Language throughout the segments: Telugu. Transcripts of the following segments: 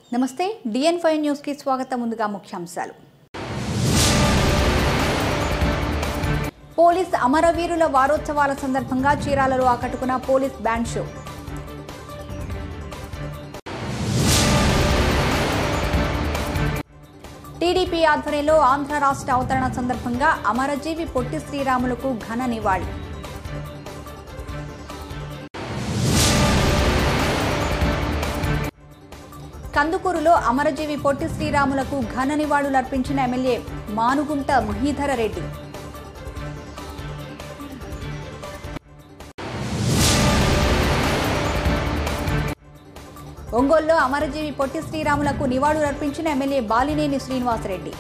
నమస్తే డిఎన్ ఫైవ్ న్యూస్కి స్వాగతం ముందుగా ముఖ్యాంశాలు పోలీస్ అమరవీరుల వారోత్సవాల సందర్భంగా చీరాలలో ఆకట్టుకున్న పోలీస్ బ్యాండ్ షో టీడీపీ ఆధ్వర్యంలో ఆంధ్ర రాష్ట్ర అవతరణ సందర్భంగా అమరజీవి పొట్టి శ్రీరాములకు ఘన నివాళి కందుకూరులో అమరజీవి పొట్టి శ్రీరాములకు ఘన నివాళులర్పించిన ఎమ్మెల్యే మానుగుంట మహీధర రెడ్డి ఒంగోలులో అమరజీవి పొట్టి శ్రీరాములకు నివాళులర్పించిన ఎమ్మెల్యే బాలినేని శ్రీనివాసరెడ్డి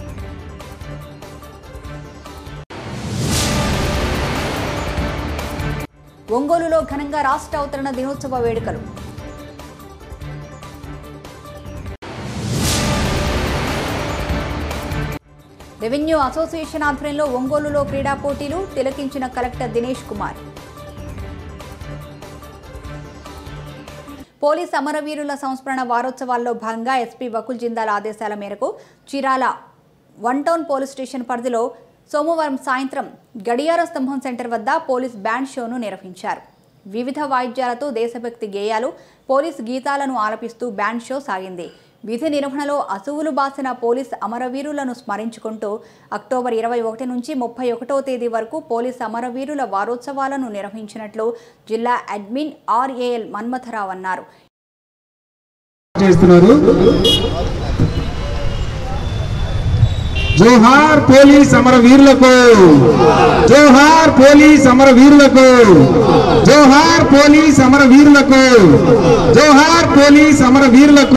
ఒంగోలులో ఘనంగా రాష్ట్ర అవతరణ దినోత్సవ వేడుకలు రెవెన్యూ అసోసియేషన్ ఆధ్వర్యంలో ఒంగోలులో క్రీడా పోటీలు తిలకించిన కలెక్టర్ దినేష్ కుమార్ పోలీస్ అమరవీరుల సంస్మరణ వారోత్సవాల్లో భాగంగా ఎస్పీ వకుల్ జిందాల్ ఆదేశాల మేరకు Chirala one town police station పరిధిలో సోమవారం సాయంత్రం గడియార స్తంభం సెంటర్ వద్ద పోలీస్ బ్యాండ్ షోను నిర్వహించారు వివిధ వాయిద్యాలతో దేశభక్తి గేయాలు పోలీస్ గీతాలను ఆలపిస్తూ బ్యాండ్ షో సాగింది విధి నిర్వహణలో అసువులు బాసిన పోలీస్ అమరవీరులను స్మరించుకుంటూ అక్టోబర్ ఇరవై ఒకటి నుంచి ముప్పై ఒకటో తేదీ వరకు పోలీస్ అమరవీరుల వారోత్సవాలను నిర్వహించినట్లు జిల్లా అడ్మిన్ ఆర్ఏఎల్ మన్మథరావు అన్నారు చేస్తున్నారు జోహార్ పోలీస్ అమర వీరులకు జోహార్ పోలీస్ అమర వీరులకు జోహార్ పోలీస్ అమర వీరులకు జోహార్ పోలీస్ అమర వీరులకు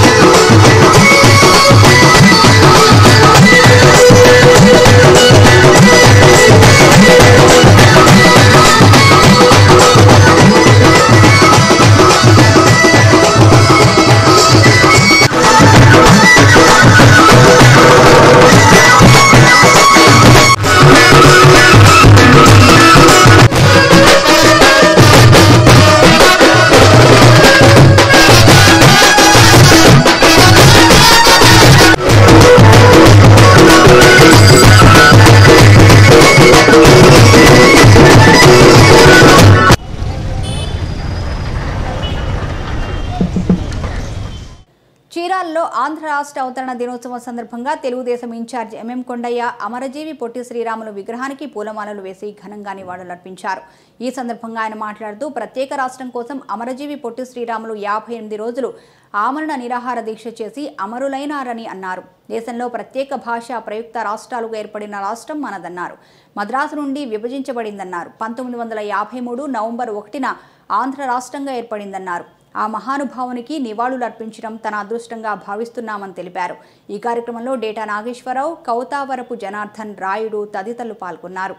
చీరాలలో ఆంధ్ర రాష్ట్ర అవతరణ దినోత్సవం సందర్భంగా తెలుగుదేశం ఇన్ఛార్జ్ ఎంఎం కొండయ్య అమరజీవి పొట్టి శ్రీరాములు విగ్రహానికి పూలమాలలు వేసి ఘనంగా నివాళులర్పించారు ఈ సందర్భంగా ఆయన మాట్లాడుతూ ప్రత్యేక రాష్ట్రం కోసం అమరజీవి పొట్టి శ్రీరాములు యాభై ఎనిమిది రోజులు ఆమరణ నిరాహార దీక్ష చేసి అమరులైనారని అన్నారు దేశంలో ప్రత్యేక భాష ప్రయుక్త రాష్ట్రాలుగా ఏర్పడిన రాష్ట్రం మనదన్నారు మద్రాసు నుండి విభజించబడిందన్నారు పంతొమ్మిది వందల యాభై మూడు నవంబర్ ఒకటిన ఆంధ్ర రాష్ట్రంగా ఏర్పడిందన్నారు ఆ మహానుభావునికి నివాళులర్పించడం తన అదృష్టంగా భావిస్తున్నామని తెలిపారు ఈ కార్యక్రమంలో డేటా నాగేశ్వరరావు కౌతావరపు జనార్దన్ రాయుడు తదితరులు పాల్గొన్నారు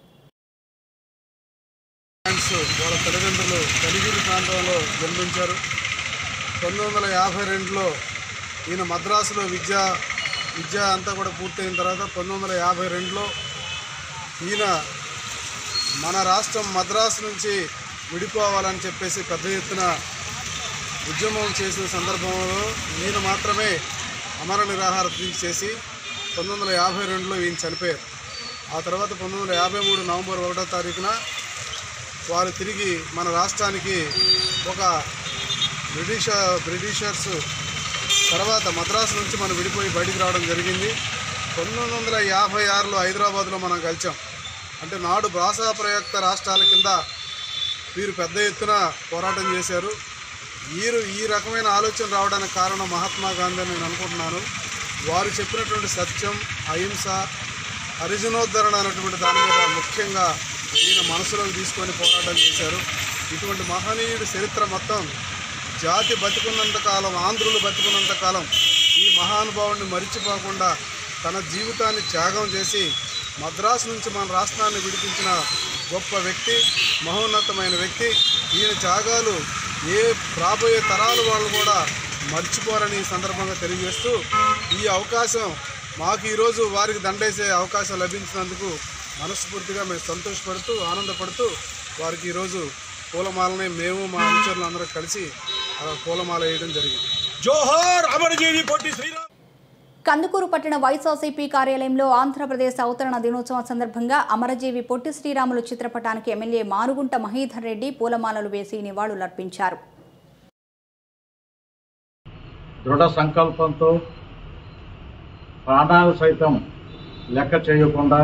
ఫ్రాన్స్ వాళ్ళ తల్లిదండ్రులు కలిగిరి ప్రాంతంలో జన్మించారు పంతొమ్మిది వందల యాభై రెండులో ఈయన మద్రాసులో విద్య విద్య అంతా కూడా పూర్తయిన తర్వాత పంతొమ్మిది వందల యాభై రెండులో ఈయన మన రాష్ట్రం మద్రాసు నుంచి విడిపోవాలని చెప్పేసి పెద్ద ఎత్తున ఉద్యమం చేసిన సందర్భంలో ఈయన మాత్రమే అమర నిరాహార దీక్ష చేసి పంతొమ్మిది వందల యాభై రెండులో ఈయన చనిపోయారు ఆ తర్వాత పంతొమ్మిది వందల యాభై మూడు నవంబర్ ఒకటో తారీఖున వారు తిరిగి మన రాష్ట్రానికి ఒక బ్రిటిష బ్రిటిషర్స్ తర్వాత మద్రాసు నుంచి మనం విడిపోయి బయటికి రావడం జరిగింది పంతొమ్మిది వందల యాభై ఆరులో హైదరాబాద్లో మనం కలిసాం అంటే నాడు భాషా ప్రయుక్త రాష్ట్రాల కింద వీరు పెద్ద ఎత్తున పోరాటం చేశారు వీరు ఈ రకమైన ఆలోచన రావడానికి కారణం మహాత్మా గాంధీ అని నేను అనుకుంటున్నాను వారు చెప్పినటువంటి సత్యం అహింస హరిజనోద్ధరణ అనేటువంటి దాని మీద ముఖ్యంగా ఈయన మనసులోకి తీసుకొని పోరాటం చేశారు ఇటువంటి మహనీయుడి చరిత్ర మొత్తం జాతి బతికున్నంత కాలం ఆంధ్రులు బతికున్నంత కాలం ఈ మహానుభావుడిని మరిచిపోకుండా తన జీవితాన్ని త్యాగం చేసి మద్రాసు నుంచి మన రాష్ట్రాన్ని విడిపించిన గొప్ప వ్యక్తి మహోన్నతమైన వ్యక్తి ఈయన త్యాగాలు ఏ రాబోయే తరాలు వాళ్ళు కూడా మర్చిపోరని ఈ సందర్భంగా తెలియజేస్తూ ఈ అవకాశం మాకు ఈరోజు వారికి దండేసే అవకాశం లభించినందుకు మనస్ఫూర్తిగా మేము సంతోషపడుతూ ఆనందపడుతూ వారికి ఈరోజు పూలమాలని మేము మా అనుచరులు అందరూ కలిసి ఆ పూలమాల వేయడం జరిగింది జోహార్ అమరజీవి పొట్టి శ్రీరామ్ కందుకూరు పట్టణ వైఎస్ఆర్సీపీ కార్యాలయంలో ఆంధ్రప్రదేశ్ అవతరణ దినోత్సవం సందర్భంగా అమరజీవి పొట్టి శ్రీరాములు చిత్రపటానికి ఎమ్మెల్యే మానుగుంట మహీధర్ రెడ్డి పూలమాలలు వేసి నివాళులర్పించారు దృఢ సంకల్పంతో ప్రాణాలు సైతం లెక్క చేయకుండా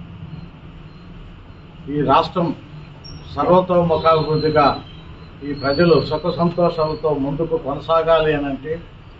ఈ రాష్ట్రం సర్వతోముఖాభివృద్ధిగా ఈ ప్రజలు సుఖ సంతోషాలతో ముందుకు కొనసాగాలి అని అంటే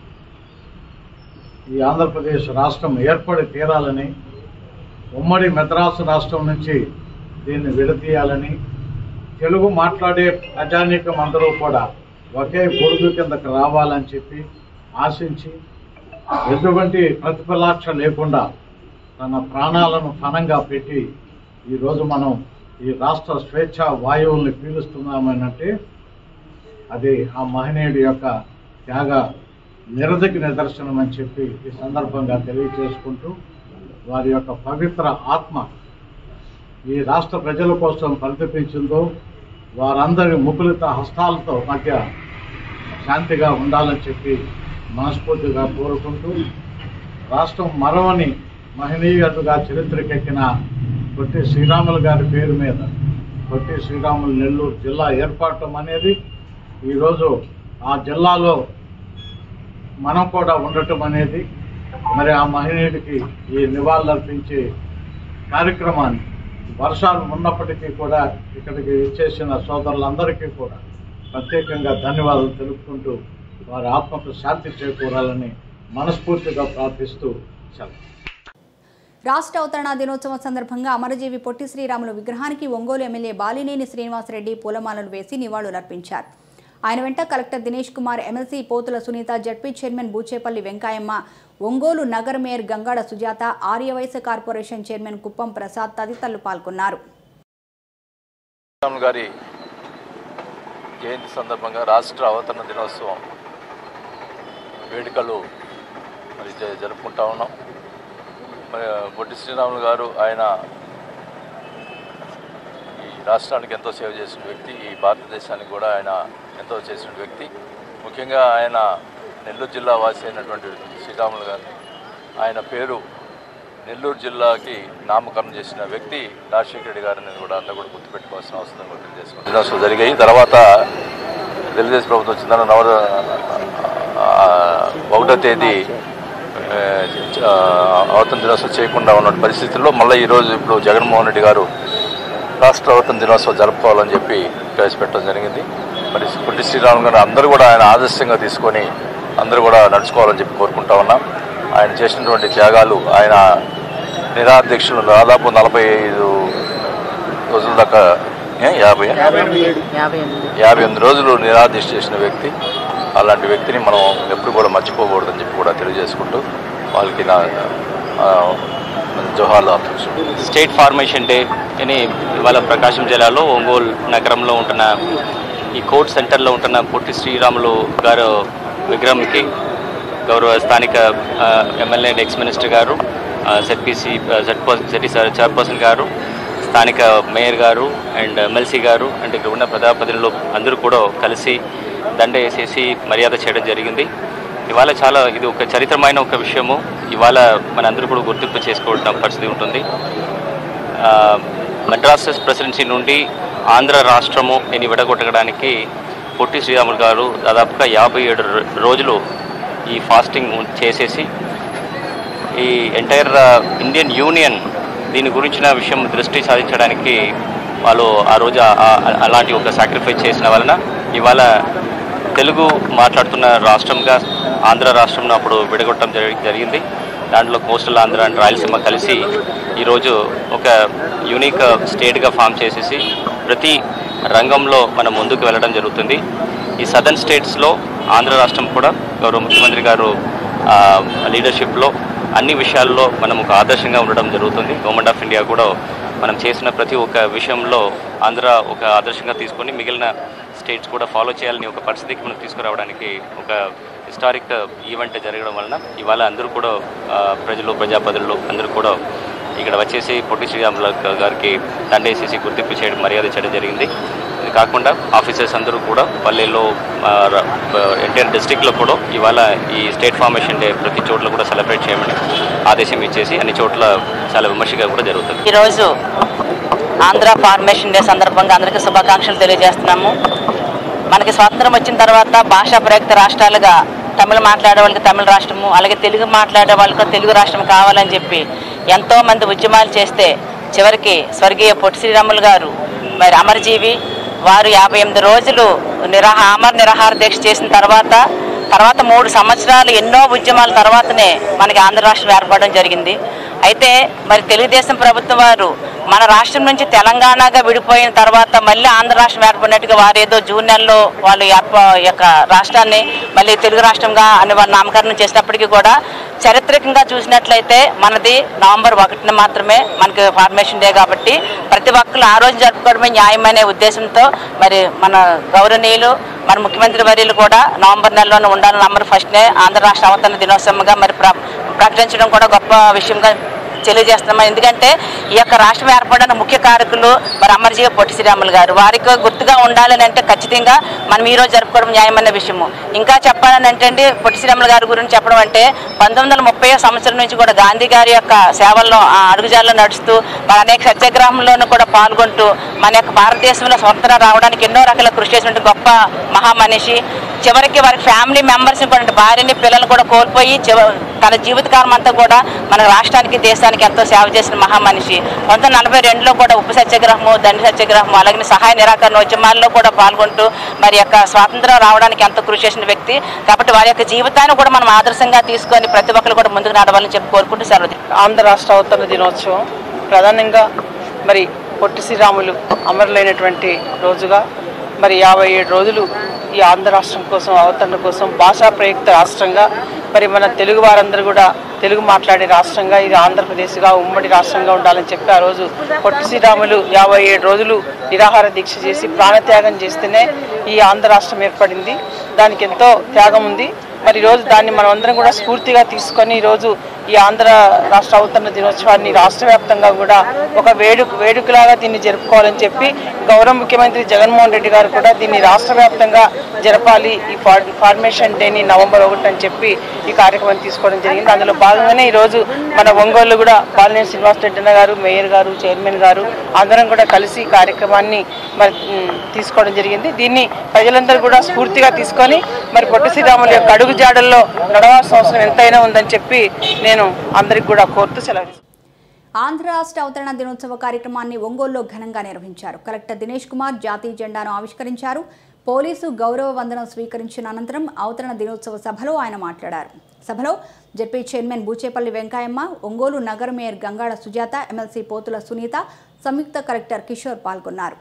ఈ ఆంధ్రప్రదేశ్ రాష్ట్రం ఏర్పడి తీరాలని ఉమ్మడి మద్రాసు రాష్ట్రం నుంచి దీన్ని విడదీయాలని తెలుగు మాట్లాడే ప్రజానీకం అందరూ కూడా ఒకే గొడుగు కిందకు రావాలని చెప్పి ఆశించి ఎటువంటి ప్రతిఫలాక్ష లేకుండా తన ప్రాణాలను ఫనంగా పెట్టి ఈరోజు మనం ఈ రాష్ట్ర స్వేచ్ఛ వాయువుల్ని పీలుస్తున్నామనంటే అది ఆ మహనీయుడి యొక్క త్యాగ నిరదకి నిదర్శనం అని చెప్పి ఈ సందర్భంగా తెలియజేసుకుంటూ వారి యొక్క పవిత్ర ఆత్మ ఈ రాష్ట్ర ప్రజల కోసం పరితపించిందో వారందరి ముకులిత హస్తాలతో మధ్య శాంతిగా ఉండాలని చెప్పి మనస్ఫూర్తిగా కోరుకుంటూ రాష్ట్రం మరవని మహనీయుడుగా చరిత్రకెక్కిన పొట్టి శ్రీరాములు గారి పేరు మీద పొట్టి శ్రీరాములు నెల్లూరు జిల్లా ఏర్పడటం అనేది ఈరోజు ఆ జిల్లాలో మనం కూడా ఉండటం అనేది మరి ఆ మహనీయుడికి ఈ నివాళులర్పించే కార్యక్రమాన్ని వర్షాలు ఉన్నప్పటికీ కూడా ఇక్కడికి ఇచ్చేసిన సోదరులందరికీ కూడా ప్రత్యేకంగా ధన్యవాదాలు తెలుపుకుంటూ వారి ఆత్మకు శాంతి చేకూరాలని మనస్ఫూర్తిగా ప్రార్థిస్తూ సెలవు రాష్ట్ర అవతరణ దినోత్సవం సందర్భంగా అమరజీవి పొట్టి శ్రీరాములు విగ్రహానికి ఒంగోలు ఎమ్మెల్యే బాలినేని శ్రీనివాసరెడ్డి పూలమాలలు వేసి నివాళులర్పించారు ఆయన వెంట collector Dinesh Kumar MLC Pothula Sunitha ZP chairman Buchepalli Venkayamma Ongole నగర mayor Gangada Sujatha Arya Vysya corporation chairman Kuppam Prasad తదితరులు పాల్గొన్నారు శ్రీరాములు గారి జయంతి సందర్భంగా రాష్ట్ర అవతరణ దినోత్సవం వేడుకలు మరి జ- జరుపుకుంటా ఉన్నాం మరి బొట్టి శ్రీరాములు గారు ఆయన ఈ రాష్ట్రానికి ఎంతో సేవ చేసిన వ్యక్తి ఈ భారతదేశానికి కూడా ఆయన ఎంతో చేసిన వ్యక్తి ముఖ్యంగా ఆయన నెల్లూరు జిల్లా వాసి అయినటువంటి శ్రీరాములు గారు ఆయన పేరు నెల్లూరు జిల్లాకి నామకరణం చేసిన వ్యక్తి రాజశేఖర రెడ్డి గారిని కూడా అందరూ కూడా గుర్తుపెట్టుకోవాల్సిన అవసరం కూడా తెలియజేసుకుంటాం దినోత్సవం జరిగాయి తర్వాత తెలుగుదేశం ప్రభుత్వం వచ్చిన తర్వాత నవ ఆ, ఒకటో తేదీ ఆ, ఆ, అవతరణ దినోత్సవం చేయకుండా ఉన్న పరిస్థితుల్లో మళ్ళీ ఈరోజు ఇప్పుడు జగన్మోహన్ రెడ్డి గారు రాష్ట్ర అవతరణ దినోత్సవం జరుపుకోవాలని చెప్పి ప్రవేశపెట్టడం జరిగింది మరి పొట్టి శ్రీరాములు గారు అందరూ కూడా ఆయన ఆదర్శంగా తీసుకొని అందరూ కూడా నడుచుకోవాలని చెప్పి కోరుకుంటా ఉన్నాం ఆయన చేసినటువంటి త్యాగాలు ఆయన నిరాధ్యక్షులు దాదాపు నలభై ఐదు రోజుల దాకా ఏ, యాభై యాభై ఎనిమిది రోజులు నిరాదీక్ష చేసిన వ్యక్తి అలాంటి వ్యక్తిని మనం ఎప్పుడు కూడా మర్చిపోకూడదని చెప్పి కూడా తెలియజేసుకుంటూ వాళ్ళకి నా ఆ, జోహార్లు అర్పించు స్టేట్ ఫార్మేషన్ డే అని ఇవాళ ప్రకాశం జిల్లాలో ఒంగోలు నగరంలో ఉంటున్న ఈ కోర్ట్ సెంటర్లో ఉంటున్న పొట్టి శ్రీరాములు గారు విగ్రహంకి గౌరవ స్థానిక ఆ, ఎమ్మెల్యే అండ్ ఎక్స్ మినిస్టర్ గారు జెడ్పీసీ జెడ్పీ చైర్పర్సన్ గారు స్థానిక మేయర్ గారు అండ్ ఎమ్మెల్సీ గారు అండ్ ఇక్కడ ఉన్న ప్రజాప్రతినిధులు అందరూ కూడా కలిసి దండ వేసేసి మర్యాద చేయడం జరిగింది ఇవాళ చాలా ఇది ఒక చరిత్రమైన ఒక విషయము ఇవాళ మనందరూ కూడా గుర్తింపు చేసుకోవడం పరిస్థితి ఉంటుంది ఆ, మద్రాస్ ప్రెసిడెన్సీ నుండి ఆంధ్ర రాష్ట్రము నేను విడగొట్టడానికి పొట్టి శ్రీరాములు గారు దాదాపుగా యాభై ఏడు రో- రోజులు ఈ ఫాస్టింగ్ ఉం- చేసేసి ఈ ఎంటైర్ ఇండియన్ యూనియన్ దీని గురించిన విషయం దృష్టి సాధించడానికి వాళ్ళు ఆ రోజు ఆ- ఆ- అలాంటి ఒక సాక్రిఫైస్ చేసిన వలన ఇవాళ తెలుగు మాట్లాడుతున్న రాష్ట్రంగా ఆంధ్ర రాష్ట్రంను అప్పుడు విడగొట్టడం జరి జరిగింది దాంట్లో కోస్టల్ ఆంధ్ర అండ్ రాయలసీమ కలిసి ఈరోజు ఒక యూనిక్ స్టేట్గా ఫామ్ చేసేసి ప్రతి రంగంలో మనం ముందుకు వెళ్ళడం జరుగుతుంది ఈ సదర్న్ స్టేట్స్లో ఆంధ్ర రాష్ట్రం కూడా గౌరవ ముఖ్యమంత్రి గారు లీడర్షిప్లో అన్ని విషయాల్లో మనం ఒక ఆదర్శంగా ఉండడం జరుగుతుంది గవర్నమెంట్ ఆఫ్ ఇండియా కూడా మనం చేసిన ప్రతి ఒక్క విషయంలో ఆంధ్ర ఒక ఆదర్శంగా తీసుకొని మిగిలిన స్టేట్స్ కూడా ఫాలో చేయాలని ఒక పరిస్థితికి మనం తీసుకురావడానికి ఒక హిస్టారిక్ ఈవెంట్ జరగడం వలన ఇవాళ అందరూ కూడా ఆ, ప్రజలు ప్రజాప్రతినిధులు అందరూ కూడా ఇక్కడ వచ్చేసి పొట్టి శ్రీరాములు గారికి దండేసేసి గుర్తింపు చేయడం మర్యాద చేయడం జరిగింది ఇది కాకుండా ఆఫీసర్స్ అందరూ కూడా పల్లెల్లో ఆ, ఎన్టీఆర్ డిస్టిక్లో కూడా ఇవాళ ఈ స్టేట్ ఫార్మేషన్ డే ప్రతి చోట్ల కూడా సెలబ్రేట్ చేయమని ఆదేశం ఇచ్చేసి అన్ని చోట్ల చాలా విమర్శగా కూడా జరుగుతుంది ఈరోజు ఆంధ్ర ఫార్మేషన్ డే సందర్భంగా అందరికీ శుభాకాంక్షలు తెలియజేస్తున్నాము మనకి స్వాతంత్రం వచ్చిన తర్వాత భాషా ప్రయుక్త రాష్ట్రాలుగా తమిళ మాట్లాడే వాళ్ళకి తమిళ రాష్ట్రము అలాగే తెలుగు మాట్లాడే వాళ్ళకి తెలుగు రాష్ట్రం కావాలని చెప్పి ఎంతో మంది ఉద్యమాలు చేస్తే చివరికి స్వర్గీయ పొట్టి శ్రీరాములు గారు మరి అమరజీవి వారు యాభై ఎనిమిది రోజులు నిరాహ అమర నిరాహార దీక్ష చేసిన తర్వాత తర్వాత మూడు సంవత్సరాలు ఎన్నో ఉద్యమాల తర్వాతనే మనకి ఆంధ్ర రాష్ట్రం ఏర్పడడం జరిగింది అయితే మరి తెలుగుదేశం ప్రభుత్వం వారు మన రాష్ట్రం నుంచి తెలంగాణగా విడిపోయిన తర్వాత మళ్ళీ ఆంధ్ర రాష్ట్రం ఏర్పడినట్టుగా వారు ఏదో జూన్ నెలలో వాళ్ళు ఏర్ప ఈ యొక్క రాష్ట్రాన్ని మళ్ళీ తెలుగు రాష్ట్రంగా అని వారు నామకరణం చేసినప్పటికీ కూడా చారిత్రకంగా చూసినట్లయితే మనది నవంబర్ ఒకటిన మాత్రమే మనకి ఫార్మేషన్ డే కాబట్టి ప్రతి ఒక్కరు ఆ రోజు జరుపుకోవడమే న్యాయమనే ఉద్దేశంతో మరి మన గౌరవనీయులు మన ముఖ్యమంత్రి వర్యులు కూడా నవంబర్ నెలలోనే ఉండాలని నవంబర్ ఫస్ట్నే ఆంధ్ర రాష్ట్ర అవతరణ దినోత్సవంగా మరి ప్ర ప్రకటించడం కూడా గొప్ప విషయంగా తెలియజేస్తున్నాం ఎందుకంటే ఈ యొక్క రాష్ట్రం ఏర్పడడానికి ముఖ్య కారకులు మరి అమరజీవి పొట్టి శ్రీరాములు గారు వారికి గుర్తుగా ఉండాలని అంటే ఖచ్చితంగా మనం ఈ రోజు జరుపుకోవడం న్యాయమైన విషయము ఇంకా చెప్పాలని అంటే అండి పొట్టి శ్రీరాములు గారి గురించి చెప్పడం అంటే పంతొమ్మిది వందల ముప్పై సంవత్సరం నుంచి కూడా గాంధీ గారి యొక్క సేవల్లో ఆ అడుగుజాల్లో నడుస్తూ మరి అనేక సత్యాగ్రహంలోనూ కూడా పాల్గొంటూ మన యొక్క భారతదేశంలో స్వతంత్రం రావడానికి ఎన్నో రకాల కృషి చేసినటువంటి గొప్ప మహామనిషి చివరికి వారి ఫ్యామిలీ మెంబర్స్ కూడా భార్యని పిల్లలు కూడా కోల్పోయి చివ తన జీవితకాలం అంతా కూడా మన రాష్ట్రానికి దేశానికి ఎంతో సేవ చేసిన మహామనిషి పంతొమ్మిది నలభై రెండులో కూడా ఉప్పు సత్యాగ్రహము దండి సత్యాగ్రహము అలాగే సహాయ నిరాకరణ ఉద్యమాల్లో కూడా పాల్గొంటూ మరి యొక్క స్వాతంత్రం రావడానికి ఎంతో కృషి చేసిన వ్యక్తి కాబట్టి వారి యొక్క జీవితాన్ని కూడా మనం ఆదర్శంగా తీసుకొని ప్రతి ఒక్కరు కూడా ముందుకు నడవాలని చెప్పి కోరుకుంటూ సెలవు ఆంధ్ర రాష్ట్ర అవతరణ దినోత్సవం ప్రధానంగా మరి పొట్టి శ్రీరాములు అమరులైనటువంటి రోజుగా మరి యాభై ఏడు రోజులు ఈ ఆంధ్ర రాష్ట్రం కోసం అవతరణ కోసం భాషా ప్రయుక్త రాష్ట్రంగా మరి మన తెలుగు వారందరూ కూడా తెలుగు మాట్లాడే రాష్ట్రంగా ఇది ఆంధ్రప్రదేశ్గా ఉమ్మడి రాష్ట్రంగా ఉండాలని చెప్పి ఆ రోజు పొట్టి శ్రీరాములు యాభై ఏడు రోజులు నిరాహార దీక్ష చేసి ప్రాణత్యాగం చేస్తేనే ఈ ఆంధ్ర రాష్ట్రం ఏర్పడింది దానికి ఎంతో త్యాగం ఉంది మరి ఈరోజు దాన్ని మనం అందరం కూడా స్ఫూర్తిగా తీసుకొని ఈరోజు ఈ ఆంధ్ర రాష్ట్ర అవతరణ దినోత్సవాన్ని రాష్ట్ర వ్యాప్తంగా కూడా ఒక వేడుక వేడుకలాగా దీన్ని జరుపుకోవాలని చెప్పి గౌరవ ముఖ్యమంత్రి జగన్మోహన్ రెడ్డి గారు కూడా దీన్ని రాష్ట్ర వ్యాప్తంగా జరపాలి ఈ ఫార్- ఫార్మేషన్ డేని నవంబర్ ఒకటి అని చెప్పి ఈ కార్యక్రమం తీసుకోవడం జరిగింది అందులో భాగంగానే ఈరోజు మన ఒంగోలు కూడా బాలినేని శ్రీనివాస్ రెడ్డి అన్న గారు మేయర్ గారు చైర్మన్ గారు అందరం కూడా కలిసి ఈ కార్యక్రమాన్ని మరి ఉమ్, తీసుకోవడం జరిగింది దీన్ని ప్రజలందరూ కూడా స్ఫూర్తిగా తీసుకొని మరి పొట్టి శ్రీరాముల యొక్క అడుగు జాడల్లో నడవాల్సిన అవసరం ఎంతైనా ఉందని చెప్పి నేను అందరికి కూడా కోరుతూ సెలవు తీసుకుంటున్నాను. ఆంధ్ర రాష్ట్ర అవతరణ దినోత్సవ కార్యక్రమాన్ని ఒంగోలులో ఘనంగా నిర్వహించారు కలెక్టర్ దినేష్ కుమార్ జాతీయ జెండాను ఆవిష్కరించారు పోలీసు గౌరవ వందనం స్వీకరించిన అనంతరం అవతరణ దినోత్సవ సభలో ఆయన మాట్లాడారు సభలో జెడ్పీ చైర్మన్ బూచేపల్లి వెంకాయమ్మ ఒంగోలు నగర మేయర్ గంగాడ సుజాత ఎమ్మెల్సీ పోతుల సునీత సంయుక్త కలెక్టర్ కిషోర్ పాల్గొన్నారు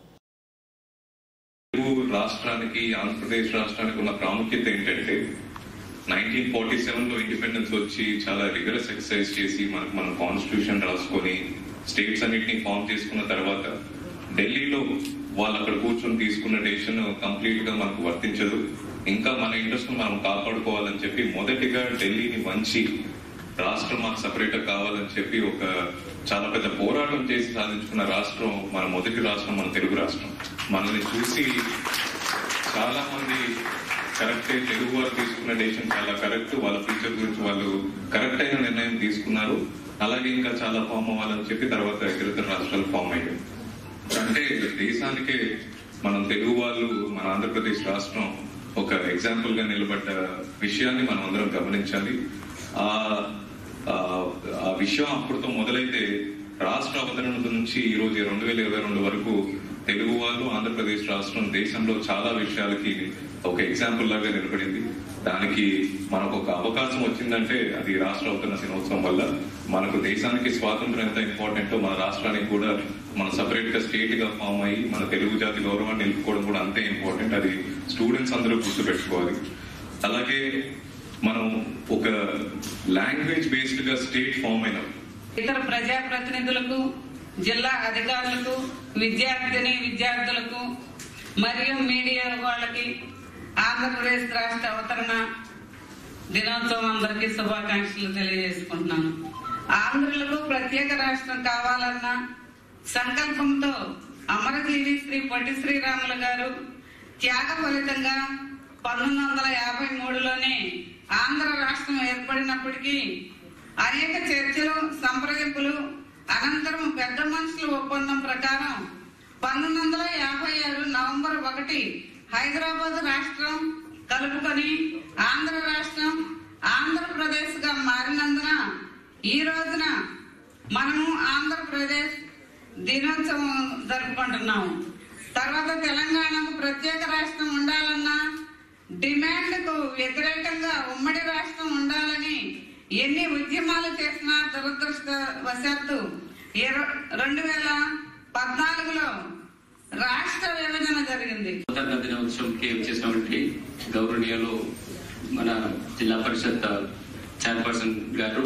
తెలుగు రాష్ట్రానికి ఆంధ్రప్రదేశ్ రాష్ట్రానికి ఉన్న ప్రాముఖ్యత ఏంటంటే నైన్టీన్ ఫార్టీ సెవెన్ లో ఇండిపెండెన్స్ వచ్చి చాలా రిగరస్ ఎక్సర్సైజ్ చేసి మనకు మన కాన్స్టిట్యూషన్ రాసుకొని స్టేట్స్ అన్నిటిని ఫామ్ చేసుకున్న తర్వాత ఢిల్లీలో వాళ్ళు అక్కడ కూర్చొని తీసుకున్న డెసిషన్ కంప్లీట్ గా మనకు వర్తించదు ఇంకా మన ఇంట్రెస్ట్ మనం కాపాడుకోవాలని చెప్పి మొదటిగా ఢిల్లీని వంచి రాష్ట్రం మాకు సపరేట్ కావాలని చెప్పి ఒక చాలా పెద్ద పోరాటం చేసి సాధించుకున్న రాష్ట్రం మన మొదటి రాష్ట్రం మన తెలుగు రాష్ట్రం మనల్ని చూసి చాలా మంది కరెక్టే తెలుగు వారు తీసుకున్న డెసిషన్ చాలా కరెక్ట్ వాళ్ళ ఫ్యూచర్ గురించి వాళ్ళు కరెక్ట్ అయిన నిర్ణయం తీసుకున్నారు అలాగే ఇంకా చాలా ఫామ్ అవ్వాలని చెప్పి తర్వాత ఇతర రాష్ట్రాలు ఫామ్ అయ్యాయి అంటే దేశానికే మనం తెలుగు వాళ్ళు మన ఆంధ్రప్రదేశ్ రాష్ట్రం ఒక ఎగ్జాంపుల్ గా నిలబడ్డ విషయాన్ని మనం అందరం గమనించాలి ఆ ఆ ఆ విషయం అప్పుడుతో మొదలైతే రాష్ట్ర అవతరణ నుంచి ఈ రోజు రెండు వేల ఇరవై రెండు వరకు తెలుగు వాళ్ళు ఆంధ్రప్రదేశ్ రాష్ట్రం దేశంలో చాలా విషయాలకి ఒక ఎగ్జాంపుల్ లాగా నిలబడింది దానికి మనకు ఒక అవకాశం వచ్చిందంటే అది రాష్ట్ర అవతరణ దినోత్సవం వల్ల మనకు దేశానికి స్వాతంత్రం ఎంత ఇంపార్టెంటో మన రాష్ట్రానికి కూడా మన సపరేట్ గా స్టేట్ గా ఫామ్ అయ్యి మన తెలుగు జాతి గౌరవాన్ని నిలుపుకోవడం కూడా అంతే ఇంపార్టెంట్ అది స్టూడెంట్స్ అందరూ గుర్తుపెట్టుకోవాలి అలాగే మనం ఒక లాంగ్వేజ్ బేస్డ్ గా స్టేట్ ఫామ్ అయినాం ఇతర ప్రజాప్రతినిధులకు జిల్లా అధికారులకు విద్యార్థిని విద్యార్థులకు మరియు మీడియా వాళ్ళకి ఆంధ్రప్రదేశ్ రాష్ట్ర అవతరణ దినోత్సవం అందరికీ శుభాకాంక్షలు తెలియజేసుకుంటున్నాను ఆంధ్రులకు ప్రత్యేక రాష్ట్రం కావాలన్న సంకల్పంతో అమరజీవి శ్రీ పొట్టి శ్రీరాములు గారు త్యాగ ఫలితంగా పంతొమ్మిది వందల యాభై మూడులోనే ఆంధ్ర రాష్ట్రం ఏర్పడినప్పటికీ అనేక చర్చలు సంప్రదింపులు అనంతరం పెద్ద మనుషుల ఒప్పందం ప్రకారం పంతొమ్మిది వందల యాభై ఆరు నవంబర్ ఒకటి హైదరాబాద్ రాష్ట్రం కలుపుకొని ఆంధ్ర రాష్ట్రం ఆంధ్రప్రదేశ్ గా మారినందున ఈ రోజున మనము ఆంధ్రప్రదేశ్ దినోత్సవం జరుపుకుంటున్నాము తర్వాత తెలంగాణకు ప్రత్యేక రాష్ట్రం ఉండాలన్నా డిమాండ్ కు వ్యతిరేకంగా ఉమ్మడి రాష్ట్రం ఉండాలని ఎన్ని ఉద్యమాలు చేసినా దురదృష్టవశాత్తు ఇర- రెండు వేల పద్నాలుగులో రాష్ట్ర విభజన జరిగింది స్వతంత్ర దినోత్సవంకి వచ్చేసినటువంటి గౌరవనీయులు మన జిల్లా పరిషత్ చైర్పర్సన్ గారు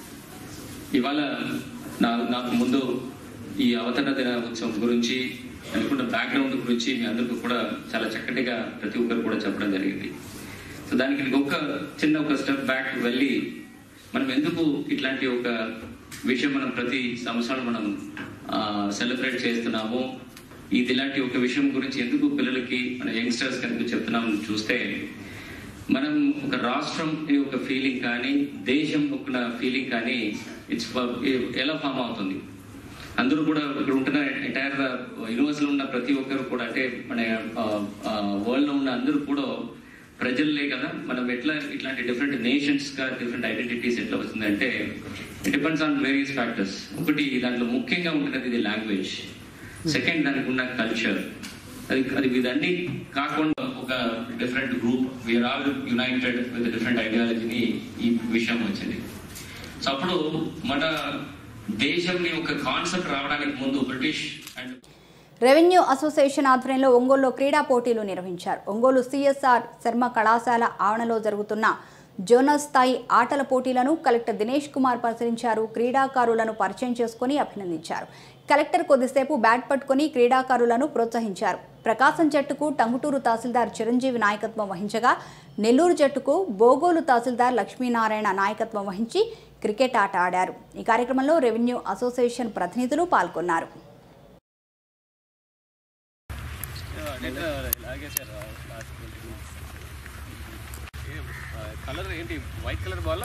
ఇవాళ నా నాకు ముందు ఈ అవతరణ దినోత్సవం గురించి అనుకున్న బ్యాక్గ్రౌండ్ గురించి మీ అందరికీ కూడా చాలా చక్కటిగా ప్రతి ఒక్కరు కూడా చెప్పడం జరిగింది సో దానికి ఇంకొక చిన్న ఒక స్టెప్ బ్యాక్ వెళ్ళి మనం ఎందుకు ఇట్లాంటి ఒక విషయం మనం ప్రతి సంవత్సరం మనం సెలబ్రేట్ చేస్తున్నాము ఇది ఇలాంటి ఒక విషయం గురించి ఎందుకు పిల్లలకి మన యంగ్స్టర్స్ కనుక చెప్తున్నాం చూస్తే మనం ఒక రాష్ట్రం అనే ఒక ఫీలింగ్ కానీ దేశం ఒక ఫీలింగ్ కానీ ఇట్స్ ఎలా ఫామ్ అవుతుంది అందరూ కూడా ఇక్కడ ఉంటున్న ఎంటైర్ యూనివర్స్ లో ఉన్న ప్రతి ఒక్కరు కూడా అంటే మన వరల్డ్ లో ఉన్న అందరూ కూడా ప్రజల్లే కదా మనం ఎట్లా ఇట్లాంటి డిఫరెంట్ నేషన్స్ గా డిఫరెంట్ ఐడెంటిటీస్ ఎట్లా వస్తుందంటే it depends on various factors ఒకటి దాంట్లో ముఖ్యంగా ఉంటున్నది ఇది లాంగ్వేజ్ సెకండ్ దానికి ఉన్న కల్చర్ అది అది ఇదన్నీ కాకుండా ఒక different group we are all united with different ఐడియాలజీని ఈ విషయం వచ్చింది సో అప్పుడు మన దేశంని ఒక కాన్సెప్ట్ రావడానికి ముందు బ్రిటిష్ అండ్ రెవెన్యూ అసోసియేషన్ ఆధ్వర్యంలో ఒంగోలులో క్రీడా పోటీలు నిర్వహించారు ఒంగోలు సిఎస్ఆర్ శర్మ కళాశాల ఆవరణలో జరుగుతున్న జోనల్ స్థాయి ఆటల పోటీలను కలెక్టర్ దినేష్ కుమార్ పరిశీలించారు క్రీడాకారులను పరిచయం చేసుకుని అభినందించారు కలెక్టర్ కొద్దిసేపు బ్యాట్ పట్టుకుని క్రీడాకారులను ప్రోత్సహించారు ప్రకాశం జట్టుకు టంగుటూరు తహసీల్దార్ చిరంజీవి నాయకత్వం వహించగా నెల్లూరు జట్టుకు బోగోలు తహసీల్దార్ లక్ష్మీనారాయణ నాయకత్వం వహించి క్రికెట్ ఆట ఆడారు ఈ కార్యక్రమంలో రెవెన్యూ అసోసియేషన్ ప్రతినిధులు పాల్గొన్నారు కలర్ ఏంటి white colour ball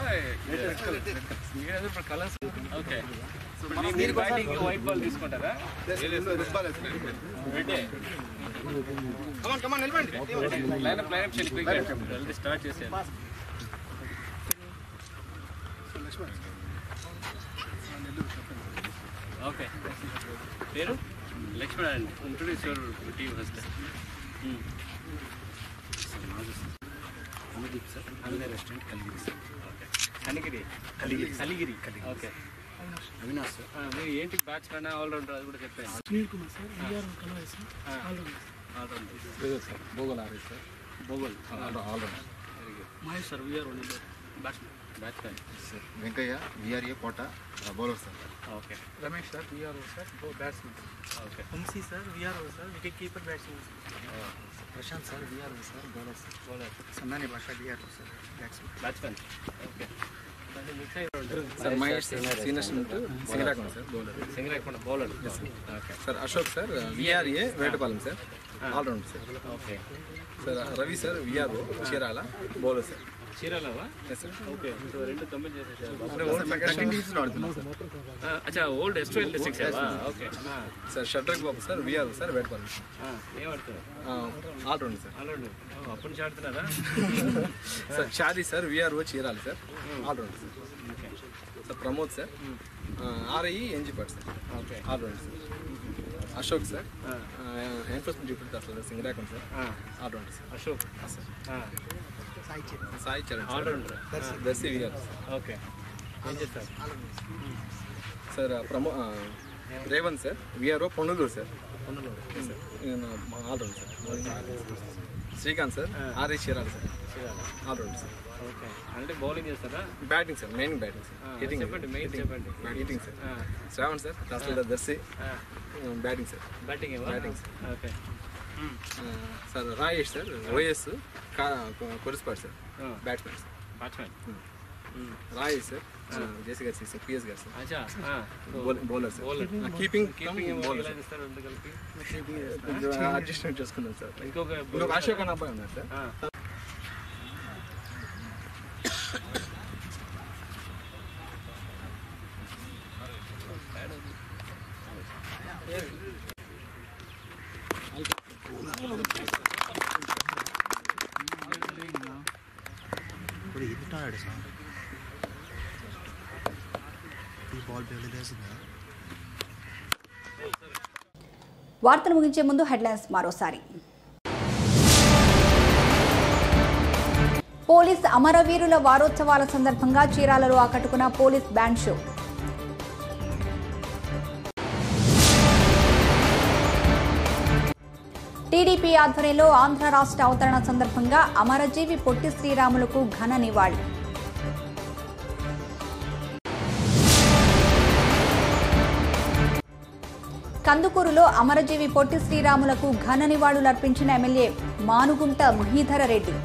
colours okay మీరు బ్యాటింగ్ వైట్ బాల్ తీసుకుంటారా లైనప్ లైనప్ చేయండి క్రికెట్ జల్దీ స్టార్ట్ చేసేయండి ఓకే పేరు లక్ష్మణ్ అండి introduce your team first Anudeep sir Anudaya restaurant Kaligiri sir okay Kanigiri Kaligiri Kaligiri okay Avinash sir మీరు ఏంటి బ్యాట్స్మెన్ ఆల్రౌండర్ అది కూడా చెప్పాను Sunil Kumar sir VR colour sir allrounder allrounder sir Bhogal RS sir Bogal allrounder very good Mahesh sir VR only batsmen batsmen sir Venkaiah VRA Kota bowler sir okay Ramesh sir VR sir batsmen okay Vamsi sir VR sir wicket keeper batsmen Prashanth sir VR sir bowler sir bowler సన్నాని Basha VR sir batsmen batsmen okay mix అయి sir Mahesh senior student Singarakonda sir bowler Singarakonda bowler okay sir Ashok sir VRA Vetapalem sir allround sir okay sir Ravi sir VRO Chirala bowler sir చీరాలవా ఎస్ సార్ ఓకే సో రెండు కంపెనీ చేసేసారు అంటే ఓల్డ్ ప్రకాశం డిస్ట్రిక్ట్ ఆడుతున్నాం సార్ అచ్చా ఓల్డ్ ఎస్ట్రోల్ district okay sir Shadrak Babu sir VRO sir Vetapalem ఏం ఆడుతున్నారు ఆల్రౌండ్ సార్ ఆల్రెడీ అప్పటి నుంచి ఆడుతున్నారా sir Shadi sir VRO Chirala sir allround sir okay sir Pramod sir RI ఎన్జిపాట్ sir okay allround sir Ashok sir enforcement deputy sir Singarakonda sir allround sir Ashok sir Sai Charan allrounder Darsi VR okay ఏం చేస్తారు సార్ ప్రమో Revanth sir VRO Ponnaluru sir Ponnaluru allround sir Srikanth sir RA Chirala sir allround sir okay అంటే బౌలింగ్ చేస్తారా batting sir main batting sir ఆ, హిట్టింగ్ చెప్పండి, main చెప్పండి. హిట్టింగ్ సార్ ఆ. Shravan sir tahsildar Darsi batting sir batting batting sir okay sir Rayesh sir OS కొరిస్పాట్ సార్ ఆ. Batsmen sir batsmen Rayesh sir JC గారు సార్ పిఎస్ గారు సార్ అచ్చా ఆ. Bowler sir bowler keeping keeping bowler ఎలా చేస్తారు రెండు కలిపి అడ్జస్ట్మెంట్ చేసుకున్నాం సార్ ఇంకొక ఇంకొక అశోక్ అన్న అబ్బాయి ఉన్నారు సార్ ఆ. ఇప్పుడు ఎదుటాడు సార్ ఈ బాల్ బెదిలేసిందా వార్తలు ముగించే ముందు హెడ్లైన్స్ మరోసారి పోలీస్ అమరవీరుల వారోత్సవాల సందర్భంగా చీరాలలో ఆకట్టుకున్న పోలీస్ బ్యాండ్ షో టీడీపీ ఆధ్వర్యంలో ఆంధ్ర రాష్ట్ర అవతరణ సందర్భంగా అమరజీవి పొట్టి శ్రీరాములకు ఘన నివాళి కందుకూరులో అమరజీవి పొట్టి శ్రీరాములకు ఘన నివాళులర్పించిన ఎమ్మెల్యే మానుగుంట మహీధర రెడ్డి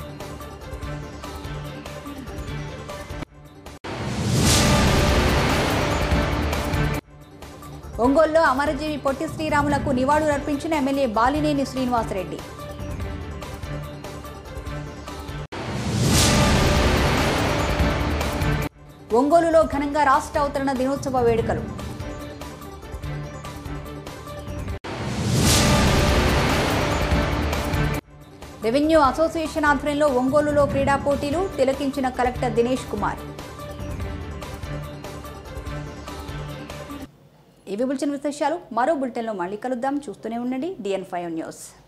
ఒంగోలులో అమరజీవి పొట్టి శ్రీరాములకు నివాళులర్పించిన ఎమ్మెల్యే బాలినేని శ్రీనివాసరెడ్డి ఒంగోలులో ఘనంగా రాష్ట్ర అవతరణ దినోత్సవ వేడుకలు రెవెన్యూ అసోసియేషన్ ఆధ్వర్యంలో ఒంగోలులో క్రీడా పోటీలు తిలకించిన కలెక్టర్ దినేష్ కుమార్ ఇవి బులెటిన్ విశేషాలు మరో బులెటిన్లో మళ్ళీ కలుద్దాం చూస్తూనే ఉండండి డిఎన్ ఫైవ్ న్యూస్